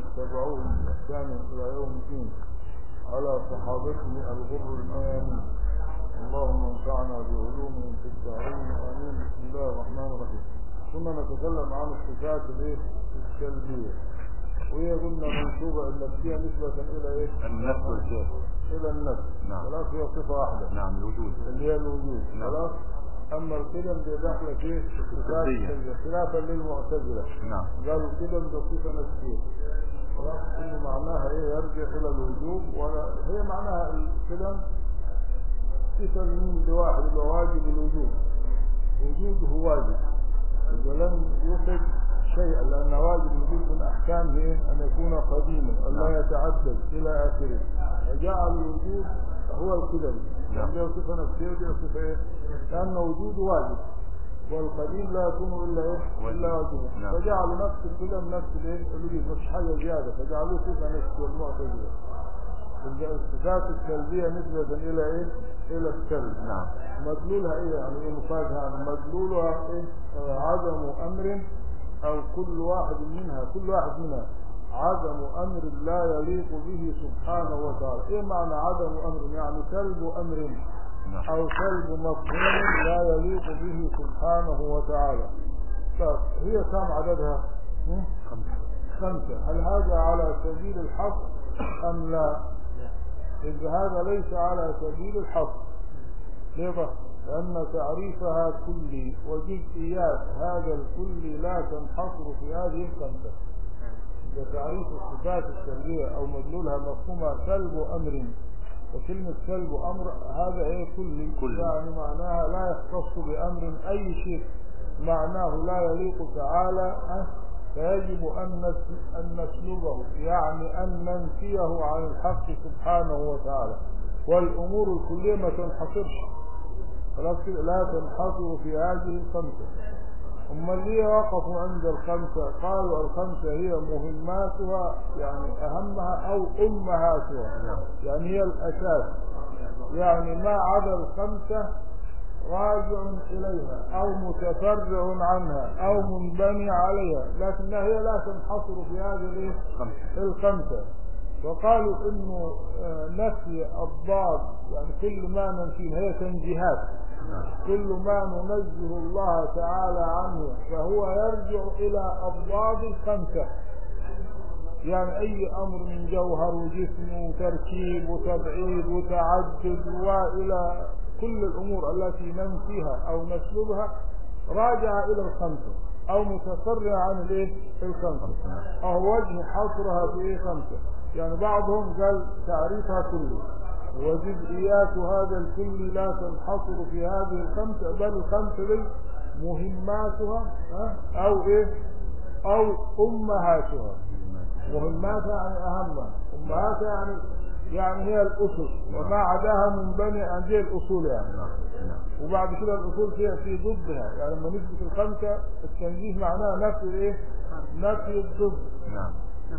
اتبعوهم بإحسان إلى يوم الدين على صحابته الغر الميامين اللهم انفعنا بعلومهم في الدارين آمين بسم الله الرحمن الرحيم كنا نتكلم عن الصفات الايه السلبية وهي قلنا منسوبة النفسية نسبة إلى إيه؟ النفس والجاه إلى النفس نعم. خلاص هي صفة واحدة نعم الوجود اللي هي الوجود نعم. خلاص أما القدم دي داخلة في صفات السلبية. السلبية خلافا للمعتزلة نعم قالوا القدم ده صفة نفسية خلاص إن معناها إيه يرجع إلى الوجوب ولا هي معناها القدم صفة من لواحد اللي هو واجب الوجود وجوده واجب إذا لم يفد شيئا لأن واجب الوجود من أحكامه إيه؟ أن يكون قديما أن لا نعم. يتعدد إلى آخره فجعل الوجود هو القدم نعم. ده صفة نفسية ودي صفة إيه؟ لأن وجوده واجب والقديم لا يكون إلا إيه؟ إلا واجبا نعم. فجعلوا نفس القدم نفس الإيه؟ الوجود مش حاجة زيادة فجعلوه صفة نفسية المعتزلة الصفات السلبية نسبة إلى إيه؟ إلى السلب نعم مدلولها ايه يعني ايه مفادها يعني مدلولها ايه آه، عدم امر او كل واحد منها كل واحد منها عدم امر لا يليق به سبحانه وتعالى ايه معنى عدم امر يعني سلب امر نعم او سلب مفهوم لا يليق به سبحانه وتعالى طيب هي كم عددها هم؟ خمسة خمسة هل هذا على سبيل الحصر أم لا إذا هذا ليس على سبيل الحصر ليه بقى؟ لأن تعريفها كلي وجزئيات هذا الكلي لا تنحصر في هذه الخمسة إذا تعريف الصفات السلبية أو مدلولها مفهومها سلب أمر وكلمة سلب أمر هذا إيه كلي كلي. يعني معناها لا يختص بأمر أي شيء معناه لا يليق تعالى أه؟ فيجب أن نس- أن نسلبه يعني أن ننفيه عن الحق سبحانه وتعالى والأمور الكلية ما تنحصرش خلاص كده لا تنحصر في هذه الخمسة هم اللي وقفوا عند الخمسة قالوا الخمسة هي مهماتها يعني أهمها أو أمهاتها نعم يعني هي الأساس يعني ما عدا الخمسة راجع إليها أو متفرع عنها أو منبني عليها لكنها هي لا تنحصر في هذه الإيه؟ خمسة الخمسة وقالوا انه آه، نفي الضاد يعني كل ما ننفيه هي تنزيهات نعم كل ما ننزه الله تعالى عنه فهو يرجع الى الضاد الخمسة يعني اي امر من جوهر وجسم وتركيب وتبعيد وتعدد والى كل الامور التي ننفيها او نسلبها راجع الى الخمسة او متفرع عن الايه الخمسة خمسة نعم أو وجه حصرها في إيه خمسة يعني بعضهم قال تعريفها كله وجزئيات هذا الكل لا تنحصر في هذه الخمسة بل الخمسة دي مهماتها ها؟ أو إيه أو أمهاتها مهماتها يعني أهمها أمهاتها يعني يعني هي الأسس وما عداها من بني عن دي الأصول يعني نعم نعم وبعد كده الأصول فيها في ضدها يعني لما نثبت الخمسة التنزيه معناها نفي الإيه؟ نفي الضد نعم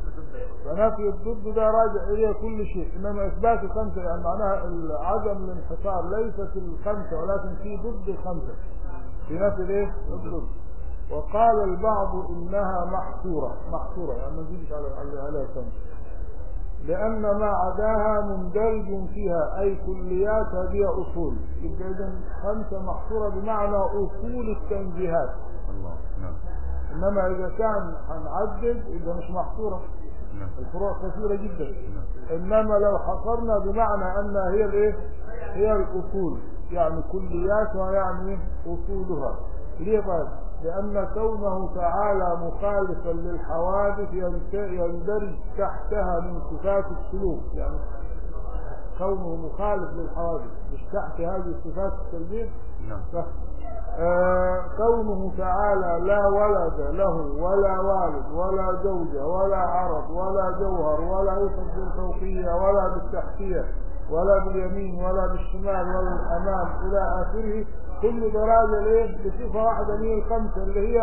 فنفي الضد ده راجع إليه كل شيء إنما إثبات الخمسة يعني معناها عدم الانحصار ليس في الخمسة ولكن في ضد الخمسة في نفي الإيه؟ الضد وقال البعض إنها محصورة محصورة يعني ما نزيدش على على- عليها خمسة لأن ما عداها مندرج فيها أي كليات هذه أصول يبقى إذا خمسة محصورة بمعنى أصول التنزيهات الله نعم إنما إذا كان هنعدد إذا مش محصورة نعم الفروع كثيرة جدا نعم إنما لو حصرنا بمعنى أنها هي الإيه؟ هي الأصول يعني كلياتها يعني أصولها ليه طيب؟ لأن كونه تعالى مخالفا للحوادث ينت- يندرج تحتها من صفات السلوك يعني كونه مخالف للحوادث مش تحت هذه الصفات السلبية نعم ف- آه، كونه تعالى لا ولد له ولا والد ولا زوجة ولا عرض ولا جوهر ولا يوصف بالفوقية ولا بالتحتية ولا باليمين ولا بالشمال ولا بالأمام إلى آخره كل درجة ليه بصفة واحدة من الخمسة اللي هي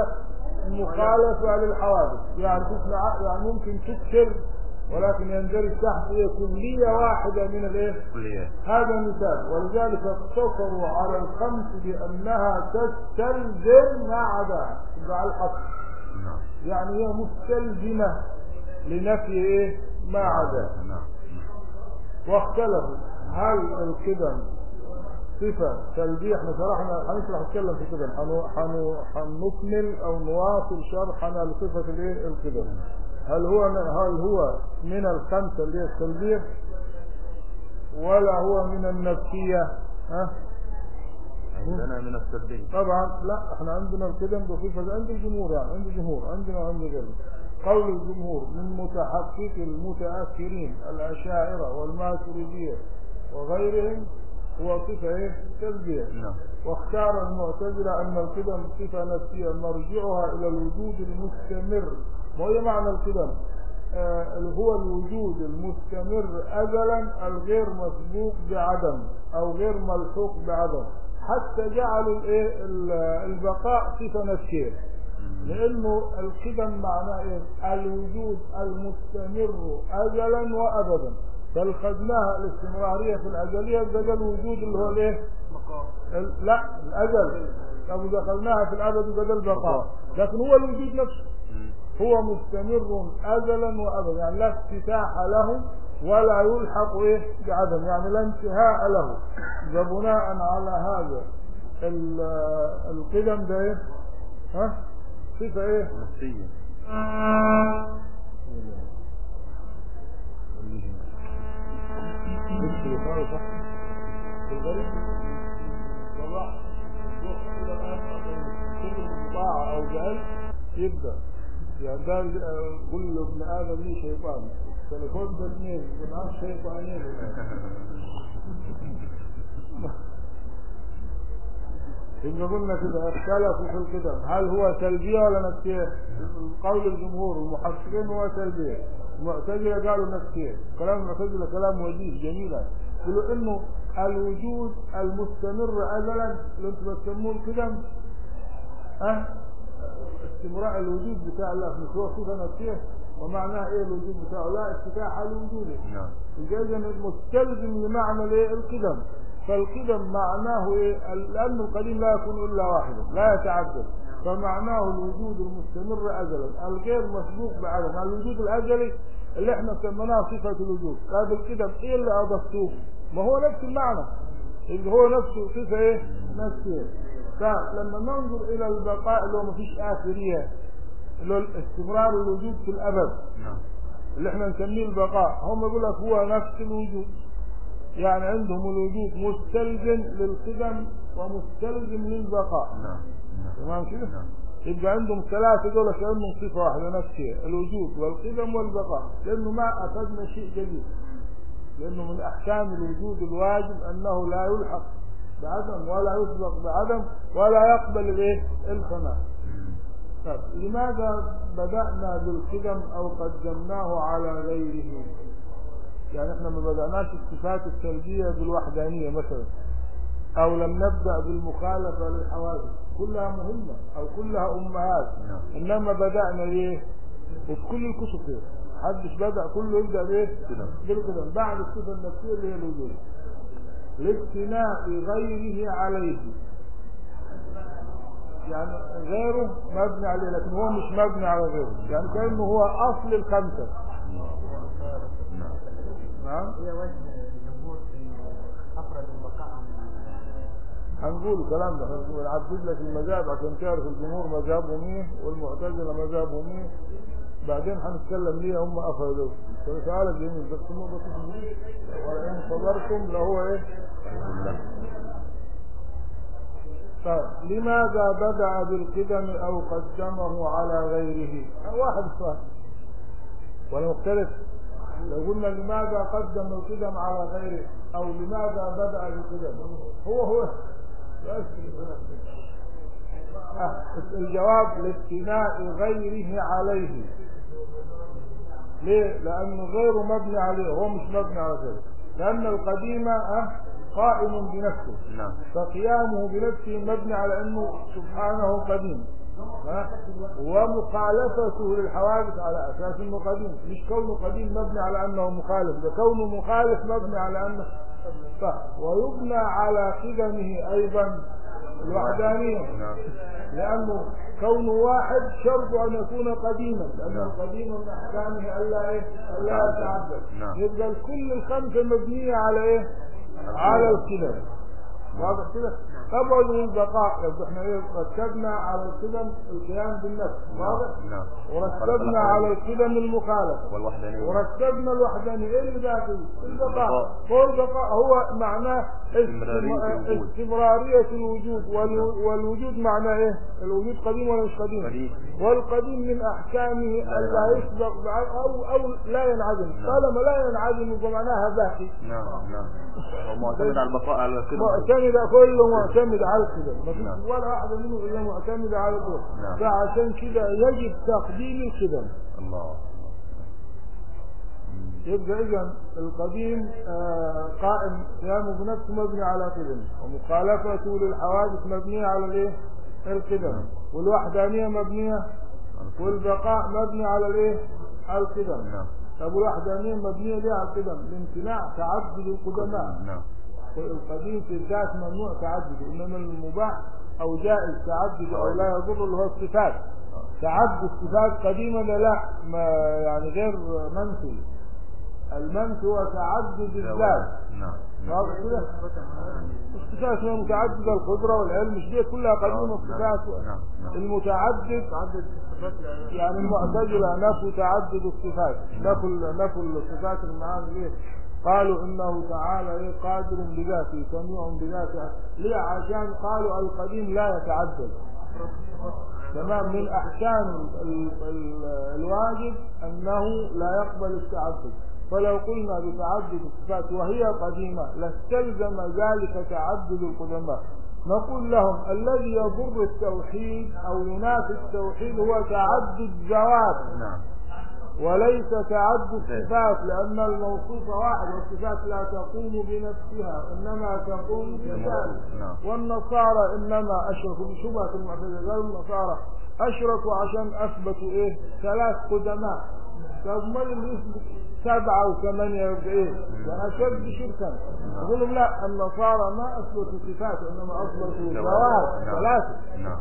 مخالفة للحوادث يعني تسمع يعني ممكن تكثر ولكن يندرج تحت إيه كلية واحدة من الايه كليات هذا مثال ولذلك اقتصروا على الخمس بأنها تستلزم ما عداها يبقى على الحق نعم يعني هي مستلزمة لنفي ايه ما عدا نعم واختلفوا هل القدم صفة سلبية احنا شرحنا هنشرح نتكلم في كده حنو- حنو- هنكمل او نواصل شرحنا لصفة الايه القدم هل هو هل هو من الخمسة اللي هي السلبية ولا هو من النفسية ها عندنا من السلبية طبعا لا احنا عندنا القدم بصفة عند الجمهور يعني عند الجمهور عندنا وعند غيرنا قول الجمهور من متحقق المتأخرين الأشاعرة والماتريدية وغيرهم هو صفة ايه سلبية نعم واختار المعتزلة أن القدم صفة نفسية مرجعها إلى الوجود المستمر وهي معنى القدم آه اللي هو الوجود المستمر أزلا الغير مسبوق بعدم أو غير ملحوق بعدم حتى جعلوا الإيه ال- البقاء صفة نفسية لأنه القدم معناه إيه؟ الوجود المستمر أزلا وأبدا بل خدناها الاستمرارية في الأزلية بدل الوجود اللي هو الإيه؟ ال- لا الأزل طب دخلناها في الأبد بدل بقاء لكن هو الوجود نفسه مم. هو مستمر أزلا وأبدا يعني لا افتتاح له ولا يلحق إيه بعدم يعني لا انتهاء له فبناء على هذا ال- القدم ده إيه؟ ها صفة إيه نفسية يكتب خالص صح الغريب والله الروح كده الآن كل مطاع أو جهل يبدأ يعني ده ال- كل ابن آدم ليه شيطان التليفون ده اثنين معاه شيطانين إذا قلنا كده اختلفوا في القدم هل هو سلبية ولا نفسية؟ قول الجمهور المحققين هو سلبية المعتزلة قالوا نفسية كلام المعتزلة كلام وجيه جميل يقولوا انه الوجود المستمر ازلا اللي انتم بتسموه القدم ها استمرار الوجود بتاع الله مش هو صفة نفسية ومعناها ايه الوجود بتاعه لا افتتاح لوجوده نعم إذا مستلزم لمعنى الايه القدم فالقدم معناه ايه لأن القديم لا يكون إلا واحدا لا يتعدد فمعناه الوجود المستمر أزلا الغير مسبوق بعدم يعني الوجود الأزلي اللي احنا سميناه صفة الوجود هذا القدم ايه اللي أضفتوه ما هو نفس المعنى اللي هو نفسه صفة ايه نفسه فلما ننظر إلى البقاء اللي هو مفيش آخرية اللي هو استمرار الوجود في الأبد نعم اللي احنا نسميه البقاء هم يقول لك هو نفس الوجود يعني عندهم الوجود مستلزم للقدم ومستلزم للبقاء نعم نعم تمام كده نعم يبقى عندهم ثلاثة دول كأنهم صفة واحدة نفسها الوجود والقدم والبقاء لأنه ما أخذنا شيء جديد لأنه من أحكام الوجود الواجب أنه لا يلحق بعدم ولا يسبق بعدم ولا يقبل الايه الفناء مم. طيب لماذا بدأنا بالقدم أو قدمناه على غيره يعني احنا ما بدأناش الصفات السلبية بالوحدانية مثلا أو لم نبدأ بالمخالفة للحوادث كلها مهمة أو كلها أمهات نعم. إنما بدأنا ليه وفي كل الكتب كده محدش بدأ كله يبدأ بإيه كده. بالقدم بعد الصفة النفسية اللي هي الوجود لاقتناء غيره عليه يعني غيره مبني عليه لكن هو مش مبني على غيره يعني كأنه هو أصل الخمسة نعم نعم هي وجه الجمهور في أفرد البقاء عن هنقول الكلام ده هنقول نعدد لك المذاهب عشان تعرف الجمهور مذهبهم ايه والمعتزله مذهبهم ايه بعدين هنتكلم ليه هم افادوا سؤالك جميل بس النقطه دي ولئن صبرتم لهو ايه طيب لماذا بدأ بالقدم أو قدمه على غيره واحد سؤال ولا مختلف لو قلنا لماذا قدم القدم على غيره أو لماذا بدأ بالقدم هو هو بس. آه، الجواب لاستناء غيره عليه ليه؟ لأنه غيره مبني عليه هو مش مبني على غيره لأن القديم آه، قائم بنفسه نعم فقيامه بنفسه مبني على انه سبحانه قديم ها؟ ومخالفته للحوادث على اساس انه قديم مش كونه قديم مبني على انه مخالف ده كونه مخالف مبني على انه صح ويبنى على قدمه ايضا الوحدانيه نعم لانه كونه واحد شرط أن يكون قديما لأن نعم. القديم من أحكامه ألا إيه ألا يتعدد نعم. يبقى كل الخمسة مبنية على إيه على القدم واضح كده تبعد البقاء يبقى احنا ايه رتبنا على القدم القيام بالنفس واضح نعم ورتبنا على القدم المخالفة والوحدانية ورتبنا الوحدانية ايه اللي باقي البقاء البقاء. هو البقاء هو معناه استمرارية استم- الوجود. استمرارية الوجود والو- والوجود معناه ايه الوجود قديم ولا مش قديم قديم. والقديم من احكامه لا الا ينعدم. يسبق بع- او او لا ينعدم نعم. طالما لا ينعدم يبقى معناها باقي نعم نعم هو معتمد على البقاء على القدم معتمد كله معتمد على القدم ما نعم. فيش ولا واحدة منهم إلا معتمدة على القدم نعم. فعشان كده يجب تقديم القدم الله مم. يبقى إذا القديم آه، قائم قيامه بنفسه مبني على قدم ومخالفته للحوادث مبنية على الايه؟ القدم والوحدانية مبنية والبقاء مبني على الايه؟ على القدم نعم طب والوحدانية مبنية ليه على القدم؟ لامتناع تعدد القدماء نعم القديم في الذات ممنوع تعدد انما المباح او جائز تعدد او لا يضر اللي هو الصفات تعدد الصفات قديما ولا لا ما يعني غير منفي المنفي هو تعدد الذات نعم نعم واضح كده الصفات هي متعدده القدره والعلم مش دي كلها قديمه الصفات نعم نعم المتعدد تعدد الصفات لا- يعني المعتزلة نفوا تعدد الصفات نفوا نفوا الصفات المعاني ليه؟ قالوا انه تعالى ايه قادر بذاته سميع بذاته ليه عشان قالوا القديم لا يتعدد تمام من احكام ال- ال- ال- الواجب انه لا يقبل التعدد فلو قلنا بتعدد الصفات وهي قديمه لاستلزم ذلك تعدد القدماء نقول لهم الذي يضر التوحيد او ينافي التوحيد هو تعدد الذوات نعم وليس تعدد الصفات لان الموصوف واحد والصفات لا تقوم بنفسها انما تقوم بذلك نعم والنصارى انما اشركوا بشبهه المعتزله قالوا النصارى اشركوا عشان اثبتوا ايه ثلاث قدماء طب ما اللي يثبت سبعه وثمانيه يبقى ايه؟ ده اشد شركا يقول لهم لا النصارى ما اثبتوا صفات انما اثبتوا ذوات نعم. ثلاثه نعم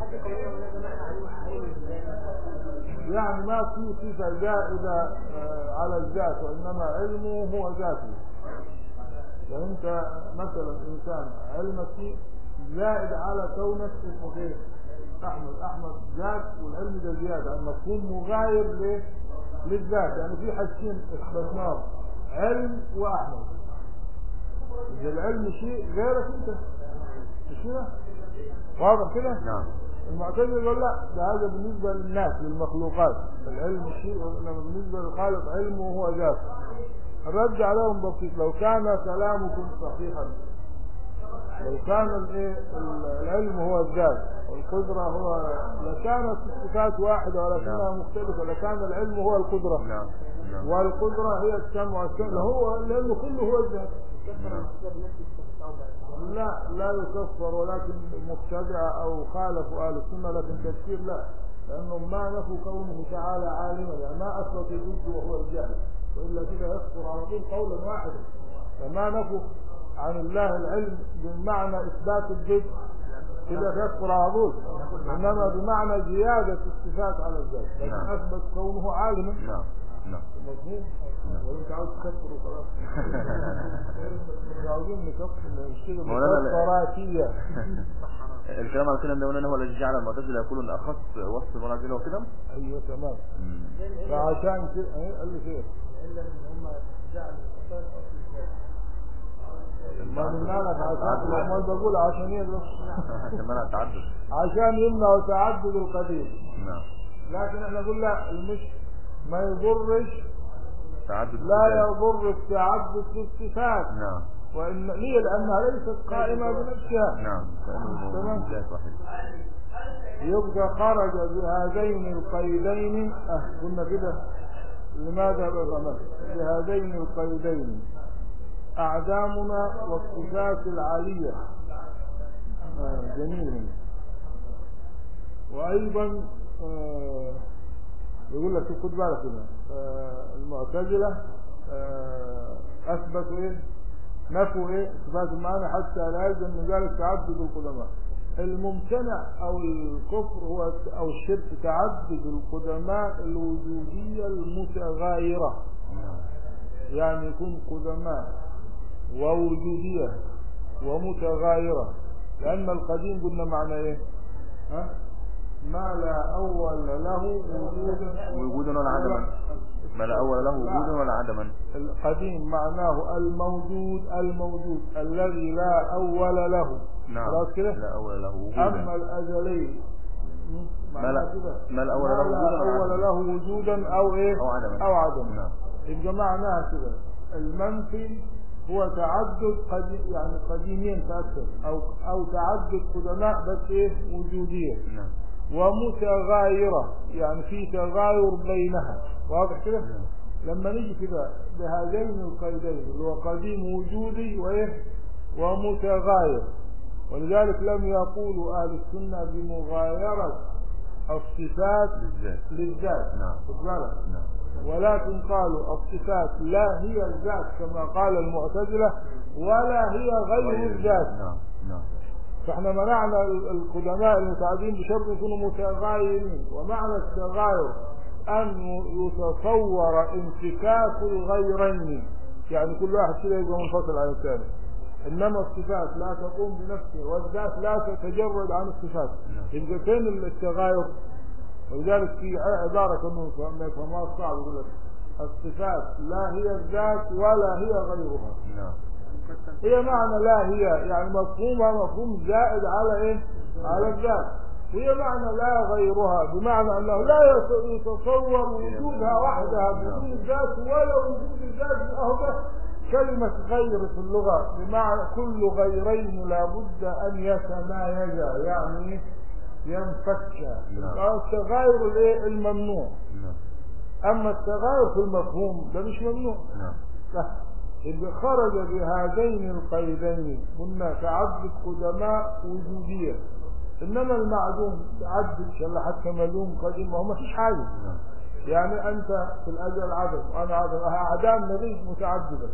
يعني ما في صفه زائده آه، على الذات وانما علمه هو ذاته يعني انت مثلا انسان علمك فيه زائد على كونك اسمه ايه؟ احمد احمد ذات والعلم ده زياده المفهوم مغاير ليه؟ للذات يعني في حاجتين اثبتناه علم واحمد اذا العلم شيء غيرك انت مش كده؟ واضح كده؟ نعم المعتزله يقول لا ده هذا بالنسبه للناس للمخلوقات العلم شيء انما بالنسبه للخالق علمه هو ذاته الرد عليهم بسيط لو كان كلامكم صحيحا لو كان الايه العلم هو الذات والقدره هو لكانت الصفات واحده ولكنها مختلفه لكان العلم هو القدره نعم نعم والقدره هي السمع والسمع هو لانه كله هو الذات لا لا يكفر ولكن مبتدع او خالفوا اهل السنه لكن تكفير لا لانهم ما نفوا كونه تعالى عالما يعني ما اثبت الجد وهو الجهل والا كده يكفر على طول قولا واحدا فما نفوا عن الله العلم بمعنى اثبات الجد كده يكفر على طول انما بمعنى زياده الصفات على الذات لكن نعم. اثبت كونه عالما نعم نعم مفهوم ولا انت عاوز تكفر وخلاص مش عاوزين نكفر نشتغل مولانا لا- مكفراتيه الكلام على الكلام ده مولانا هو الذي جعل المعتزله يقولون اخص وصف المعتزله وكده ايوه تمام مم. فعشان كده ايه قال لي خير الا ان هم جعلوا الصفات اصل الذات ما قلنا لك عشان امال بقول عشان ايه بس عشان منع التعدد عشان يمنعوا تعدد القديم نعم لكن احنا نقول لا المش ما يضرش تعدد لا الصفات. يضر التعدد في الصفات نعم وان ليه لانها ليست قائمه بنفسها نعم كانه تمام. موجود ذات واحد يبقى خرج بهذين القيدين اه قلنا كده لماذا بغمت بهذين القيدين أعدامنا والصفات العالية آه جميل هنا. وأيضا آه يقول لك خد بالك هنا آه المعتزلة آه أثبتوا إيه نفوا إيه صفات المعنى حتى لا يلزم من ذلك تعدد القدماء الممتنع او الكفر هو او الشرك تعدد القدماء الوجودية المتغايرة نعم يعني يكون قدماء ووجودية ومتغايرة لأن القديم قلنا معنى ايه ها؟ ما لا أول له وجودا وجودا ولا عدما ما لا أول له وجودا ولا عدما القديم معناه الموجود الموجود الذي لا أول له نعم خلاص كده لا أول له أما وجودا الأزلي ما معناه لا كده ما لا أول له ما لا وجودا ولا أول عدما له وجودا أو إيه أو عدما أو عدم نعم يبقى معناها كده المنفي هو تعدد قديم يعني قديمين فأكثر أو أو تعدد قدماء بس إيه وجودية نعم ومتغايرة يعني في تغاير بينها واضح كده نعم لما نيجي كده بهذين القيدين اللي هو قديم وجودي وايه ومتغاير ولذلك لم يقولوا اهل السنه بمغايره الصفات بالذات للذات نعم. خد بالك نعم ولكن قالوا الصفات لا هي الذات كما قال المعتزله ولا هي غير الذات نعم نعم فاحنا منعنا ال- القدماء المتعدين بشرط يكونوا متغايرين ومعنى التغاير ان يتصور انفكاك الغيرين يعني كل واحد كده يبقى منفصل عن الثاني انما الصفات لا تقوم بنفسها والذات لا تتجرد عن الصفات نعم. يبقى فين التغاير ولذلك في عباره كانوا ما يفهموها صعب يقول لك الصفات لا هي الذات ولا هي غيرها نعم هي معنى لا هي يعني مفهومها مفهوم زائد على ايه على الذات هي معنى لا غيرها بمعنى انه لا يت- يتصور وجودها وحدها بدون الذات ولا وجود الذات اهو بس كلمة غير في اللغة بمعنى كل غيرين لابد ان يتمايزا يعني ينفكا نعم. التغاير الايه الممنوع نعم اما التغاير في المفهوم ده مش ممنوع نعم لا. إذ خرج بهذين القيدين قلنا تعدد قدماء وجودية إنما المعدوم تعدد شل حتى ملوم قديم وهو ما فيش حاجة نعم يعني أنت في الأجل عدم وأنا عدم أعدام نبي متعددة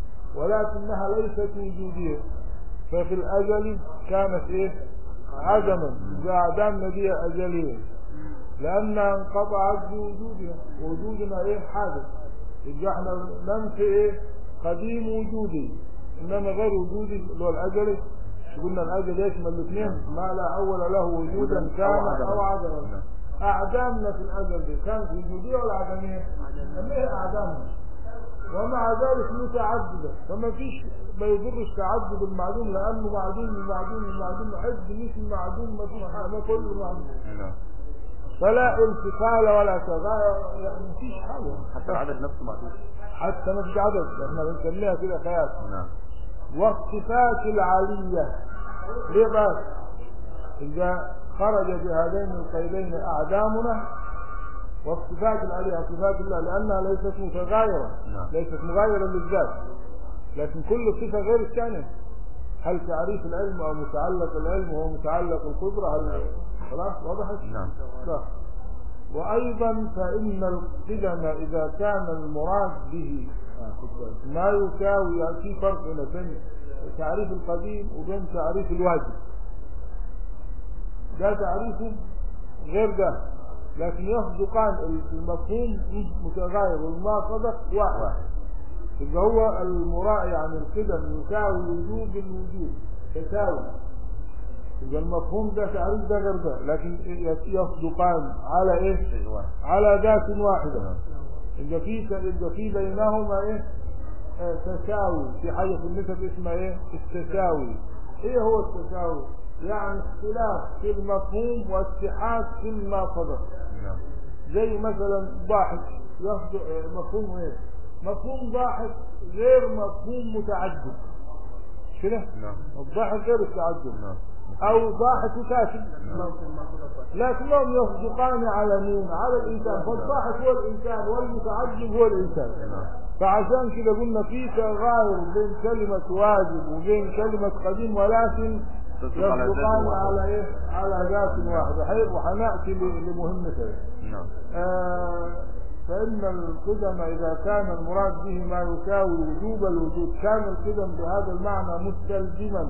ولكنها ليست وجودية ففي الأجل كانت إيه عدما إذا أعدام نبي أجلية لأنها انقطعت بوجودها وجودنا إيه حادث يبقى احنا ننفي إيه قديم وجودي إنما غير وجودي اللي هو الأجلي قلنا الأجل يشمل الاثنين ما لا أول له وجودا كان أو عدما نعم. أعدامنا في الأجل دي كانت وجودية ولا عدمية؟ أما هي أعدامنا ومع ذلك متعددة فما فيش ما يضرش تعدد المعدوم لأنه معدوم المعدوم المعدوم عد مثل معدوم ما فيش حاجة ما كله معدوم نعم فلا انتقال ولا تغاير يعني ما فيش حاجة حتى العدد نفسه معدود حتى ما فيش عدد احنا بنسميها كده خيال نعم والصفات العالية ليه بس إذا خرج بهذين القيدين أعدامنا والصفات العالية صفات الله لأنها ليست متغايرة نعم. ليست مغايرة للذات لكن كل صفة غير الثانية هل تعريف العلم أو متعلق العلم هو متعلق القدرة هل خلاص وضحت؟ نعم لا وأيضا فإن القدم إذا كان المراد به ما يساوي يعني في فرق هنا بين تعريف القديم وبين تعريف الواجب ده تعريفه غير ده لكن يصدقان المفهوم متغاير والما صدق واحد واحد يبقى هو المراء يعني القدم يساوي وجوب الوجود تساوي يبقى المفهوم ده تعريف ده غير ده لكن يصدقان على ايه شيء واحد على ذات واحدة نعم يبقى في يبقى في بينهما ايه آه، تساوي في حاجة في النسب اسمها ايه التساوي ايه هو التساوي يعني اختلاف في المفهوم واتحاد في ما صدق نعم زي مثلا ضاحك يصدق آه، مفهوم ايه مفهوم ضاحك غير مفهوم متعدد مش كده نعم الضاحك غير التعدد نعم او ضاحك وكاتب نعم. لكنهم يصدقان على مين على الانسان فالضاحك هو الانسان والمتعجب هو الانسان نعم فعشان كده قلنا في تغاير بين كلمة واجب وبين كلمة قديم ولكن تصدق على ذات يصدقان واحد. على ايه على ذات واحدة حي- وحنأتي ل- لمهمته نعم آه فإن القدم إذا كان المراد به ما يساوي وجوب الوجود كان القدم بهذا المعنى مستلزما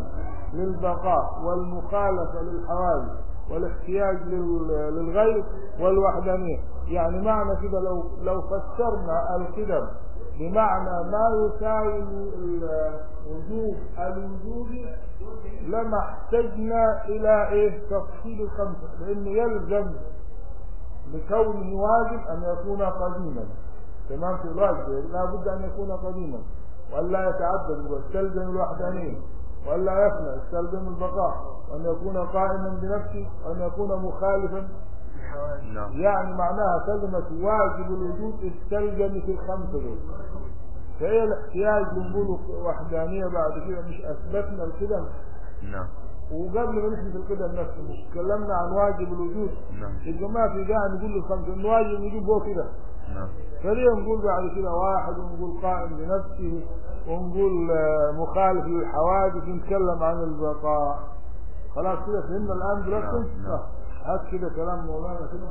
للبقاء والمخالفة للحوادث والاحتياج لل- للغير والوحدانية يعني معنى كده لو لو فسرنا القدم بمعنى ما يساوي ال- وجوب الوجود لما احتجنا الى ايه تفصيل الخمسه لانه يلزم لكونه واجب ان يكون قديما تمام في الواجب لا بد ان يكون قديما والا يتعدد ويستلزم الوحدانيه والا يفنى يستلزم البقاء وان يكون قائما بنفسه وان يكون مخالفا نعم يعني معناها كلمة واجب الوجود استلزم في الخمسة دول فهي الاحتياج لنقول وحدانية بعد كده مش أثبتنا القدم نعم وقبل ما نثبت القدم نفسه مش تكلمنا عن واجب الوجود نعم يبقى ما في داعي نقول للخمسة إن واجب الوجود هو كده نعم فليه نقول بعد كده واحد ونقول قائم بنفسه ونقول آه، مخالف للحوادث ونتكلم عن البقاء خلاص كده فهمنا الآن دلوقتي نعم، نعم. آه، هات كده كلام مولانا كده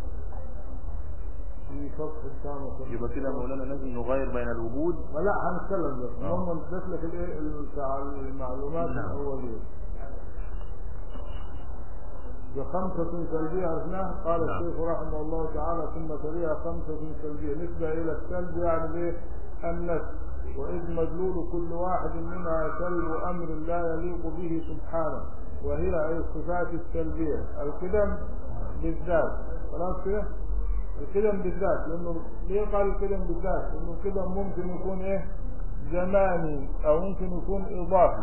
في فصل الثاني يبقى كده مولانا لازم نغير بين الوجود ما لا هنتكلم بس آه. هم نضيف لك الايه بتاع المعلومات نعم. الاوليه بخمسة سلبية عرفناها قال نعم. الشيخ رحمه الله تعالى ثم تليها خمسة سلبية نسبة إلى السلب يعني إيه النفس وإذ مدلول كل واحد منها سلب أمر لا يليق به سبحانه وهي أي الصفات السلبية القدم بالذات خلاص كده القدم بالذات لأنه ليه قال القدم بالذات؟ لأنه القدم ممكن يكون إيه زماني أو ممكن يكون إضافي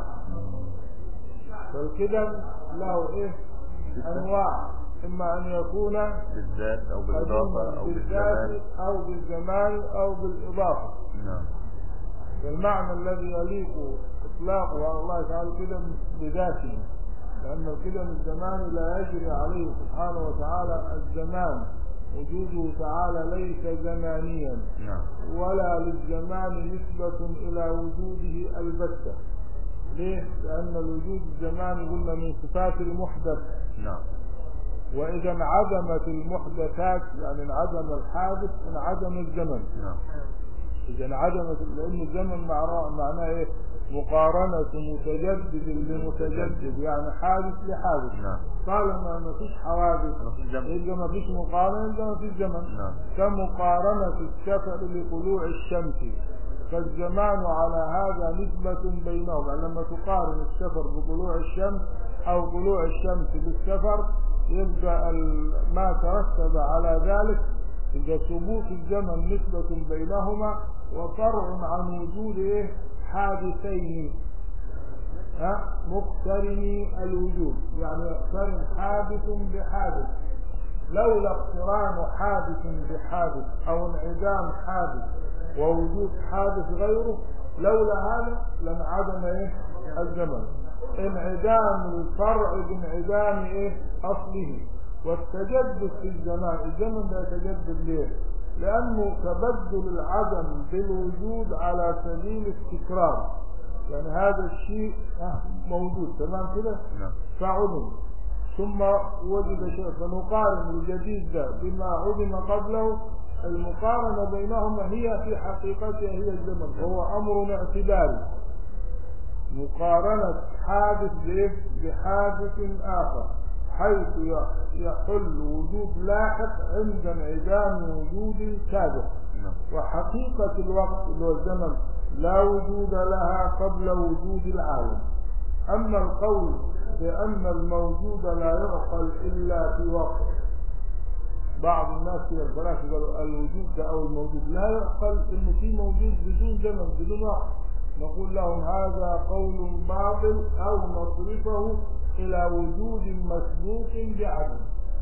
فالقدم له إيه أنواع إما أن يكون بالذات او بالاضافه او بالذات بالزمان أو بالزمان أو بالإضافة نعم فالمعنى الذي يليق إطلاقه على الله تعالى كده بذاته لأن القدم الزمان لا يجري عليه سبحانه وتعالى الزمان وجوده تعالى ليس زمانيا نعم ولا للزمان نسبة إلى وجوده البتة ليه؟ لأن الوجود الزماني قلنا من صفات المحدث نعم وإذا انعدمت المحدثات يعني انعدم الحادث انعدم الزمن نعم إذا انعدمت لأن الزمن معناه معناه إيه؟ مقارنة متجدد لمتجدد يعني حادث لحادث نعم طالما ما فيش حوادث ما فيش زمن يبقى ما فيش مقارنة يبقى ما فيش زمن نعم كمقارنة السفر لطلوع الشمس فالزمان على هذا نسبة بينهم يعني لما تقارن السفر بطلوع الشمس أو طلوع الشمس بالسفر يبقى ال- ما ترتب على ذلك إذا ثبوت الزمن نسبة بينهما وفرع عن وجود إيه؟ حادثين ها مقترني الوجود يعني يقترن حادث بحادث لولا اقتران حادث بحادث او انعدام حادث ووجود حادث غيره لولا هذا لانعدم ايه الزمن انعدام الفرع بانعدام ايه اصله والتجدد في الزمان الزمن ده يتجدد ليه لانه تبدل العدم بالوجود على سبيل التكرار يعني هذا الشيء آه، موجود تمام كده نعم فعدم ثم وجد شيء فنقارن الجديد ده بما عدم قبله المقارنة بينهما هي في حقيقتها هي الزمن وهو أمر اعتباري مقارنة حادث بإيه؟ بحادث آخر حيث ي- يحل وجود لاحق عند انعدام وجود سابق نعم وحقيقة الوقت اللي هو الزمن لا وجود لها قبل وجود العالم أما القول بأن الموجود لا يعقل إلا في وقت بعض الناس في الفلاسفة قالوا الوجود ده أو الموجود لا يعقل إنه في موجود بدون زمن بدون وقت نقول لهم هذا قول باطل أو نصرفه إلى وجود مسبوق بعدم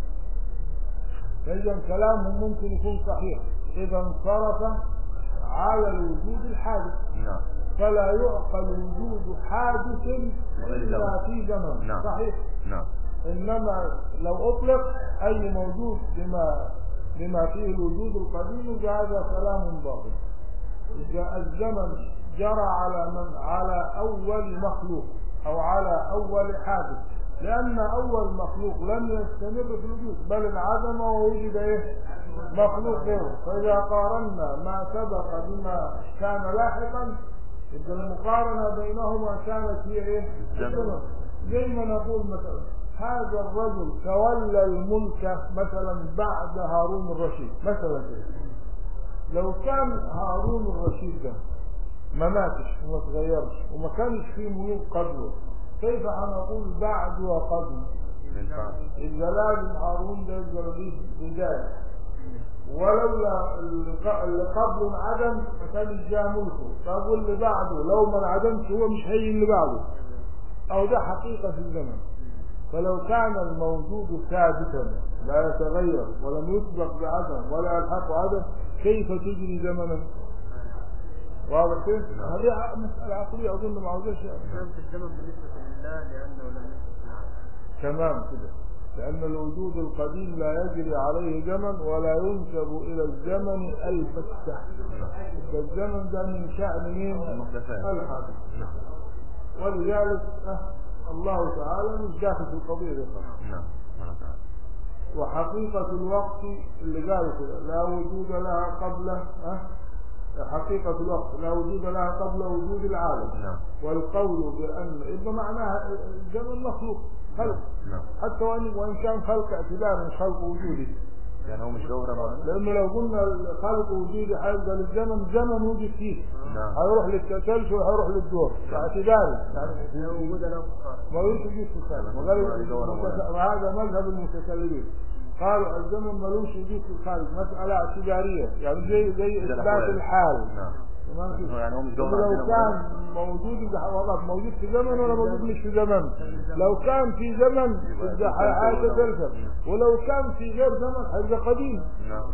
فإذا كلامهم ممكن يكون صحيح إذا انصرف على الوجود الحادث نعم فلا يعقل وجود حادث إلا في زمن نعم. صحيح نعم إنما لو أطلق أي موجود بما بما فيه الوجود القديم هذا كلام باطل جاء الزمن جرى على من على أول مخلوق أو على أول حادث لأن أول مخلوق لم يستمر في الوجود بل انعدم ووجد إيه؟ مخلوق غيره فإذا قارنا ما سبق بما كان لاحقا إذا المقارنة بينهما كانت هي إيه؟ الزمن. زي ما نقول مثلا هذا الرجل تولى الملك مثلا بعد هارون الرشيد مثلا كده لو كان هارون الرشيد ده ما ماتش وما تغيرش وما كانش فيه ملوك قبله كيف هنقول بعد وقبل ما ينفعش إذا لازم هارون ده يبقى رئيس بداية ولولا اللي ق- اللي قبله انعدم ما كانش جاء ملكه طب واللي بعده لو ما انعدمش هو مش هيجي اللي بعده أو ده حقيقة في الزمن فلو كان الموجود ثابتا لا يتغير ولم يسبق بعدم ولا يلحق عدم كيف تجري زمنا واضح كيف؟ هذه مسألة عقلية أظن ما عاوزاش يعني. كلام في الزمن بالنسبة لله لأنه لا نسبة له تمام كده لأن الوجود القديم لا يجري عليه زمن ولا ينسب إلى الزمن البتة فالزمن ده من شأن مين؟ المحدثات. الحادث ولذلك آه، الله تعالى مش داخل في القضية دي خالص. نعم سبحانه وتعالى وحقيقة الوقت اللي قالوا كده لا وجود لها قبل أه؟ حقيقة الوقت لا وجود لها قبل وجود العالم نعم والقول بأن إذا معناها الزمن مخلوق خلق نعم حتى وإن, وإن كان خلق اعتبار مش خلق وجودي يعني هو مش جوهرة مولانا لأنه لو قلنا خلق وجودي هيبقى للزمن زمن وجد فيه نعم هيروح للتسلسل وهيروح للدور اعتباري يعني لا وجود له خارج ما يوجد في الخارج وقالوا المتك- وهذا مذهب المتكلمين قالوا الزمن ملوش وجود في الخارج مسألة اعتبارية يعني زي زي زي إثبات الأحوال. الحال نعم تمام كده يعني هو مش جوهر لو عندنا كان موجود ده والله موجود في زمن ولا موجود مش في زمن لو كان في زمن يبقى يبقى هيتسلسل ولو كان في غير زمن هيبقى قديم نعم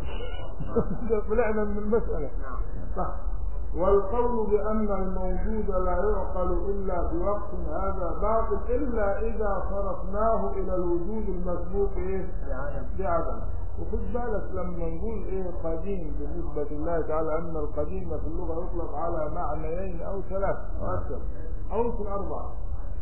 طلعنا من المسألة صح والقول بأن الموجود لا يعقل إلا في وقت هذا باطل إلا إذا صرفناه إلى الوجود المسبوق إيه؟ بعدم بعدم وخد بالك لما نقول ايه قديم بالنسبة لله تعالى ان القديم في اللغة يطلق على معنيين او ثلاث اكثر او يمكن اربعة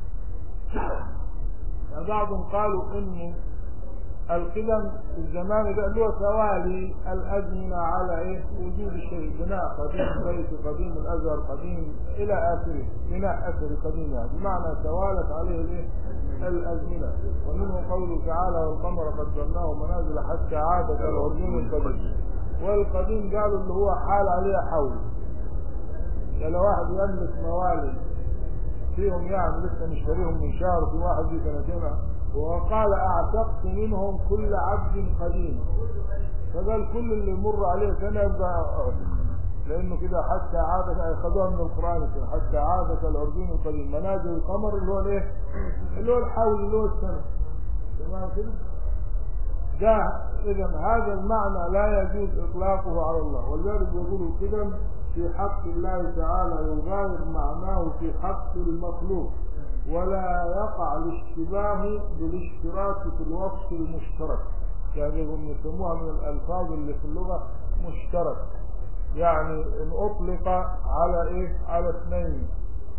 يعني بعضهم قالوا ان القدم في الزمان ده له توالي الازمنة على ايه وجود الشيء بناء قديم بيت قديم الازهر قديم الى اخره بناء اثري قديم يعني بمعنى توالت عليه الايه الازمنة ومنه قوله تعالى والقمر قدرناه منازل حتى عاد كالعرجون القديم والقديم قالوا اللي هو حال عليه حول يعني لو واحد يملك موالي فيهم يعني لسه مشتريهم من شهر في واحد في سنتين وقال اعتقت منهم كل عبد قديم فقال كل اللي يمر عليه سنه يبقى لانه كده حتى عاد خدوها من القران كده حتى عاد كالعرجون القديم منازل القمر اللي هو الايه؟ اللي هو الحول اللي هو السنه تمام كده؟ ده اذا هذا المعنى لا يجوز اطلاقه على الله ولذلك يقولوا كده في حق الله تعالى يغاير معناه في حق المخلوق ولا يقع الاشتباه بالاشتراك في الوصف المشترك يعني هم يسموها من الالفاظ اللي في اللغه مشترك يعني ان اطلق على ايه على اثنين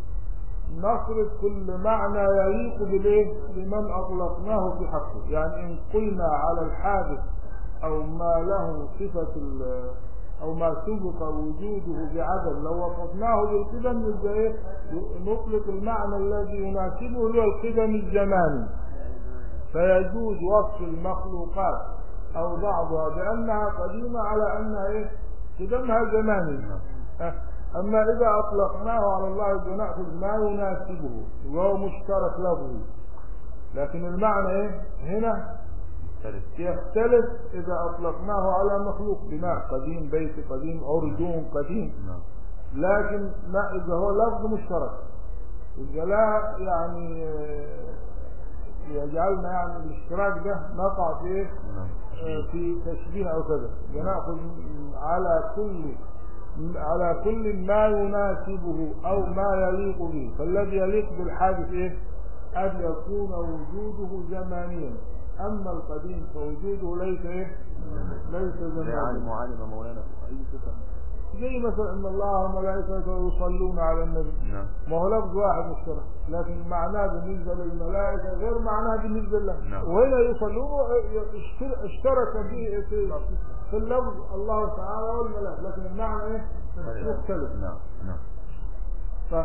نصرف كل معنى يليق بالايه بمن اطلقناه في حقه يعني ان قلنا على الحادث او ما له صفه ال- او ما سبق وجوده بعدم لو وصفناه بالقدم يبقى ايه نطلق المعنى الذي يناسبه اللي هو القدم الزماني فيجوز وصف المخلوقات او بعضها بانها قديمه على انها ايه قدمها زماني أه. اما اذا اطلقناه على الله يبقى ناخذ ما يناسبه وهو مشترك لفظي لكن المعنى ايه هنا ثالث يختلف إذا أطلقناه على مخلوق بناء قديم بيت قديم عرجون قديم نعم لكن ما إذا هو لفظ مشترك إذا لا يعني آه، يجعلنا يعني الاشتراك ده نقع في إيه؟ نعم آه، في تشبيه أو كذا بناخذ على كل على كل ما يناسبه أو ما يليق به فالذي يليق بالحادث إيه؟ أن يكون وجوده زمانيا أما القديم فوجوده ليس إيه؟ ليس زي عالم زمانيا وعالم مولانا أي صفة زي مثلا إن الله وملائكته يصلون على النبي نعم ما هو لفظ واحد مشترك لكن معناه بالنسبة للملائكة غير معناه بالنسبة له نعم. وهنا يصلون اشتر- اشترك في في, في اللفظ الله تعالى والملائكة لكن المعنى ايه؟ مختلف نعم نعم ف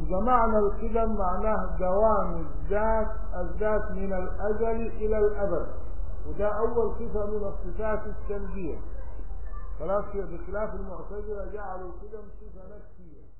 يبقى معنى القدم معناه دوام الذات الذات من الأزل إلى الأبد وده أول صفة من الصفات السلبية خلاص كده بخلاف المعتزلة جعلوا القدم صفة نفسية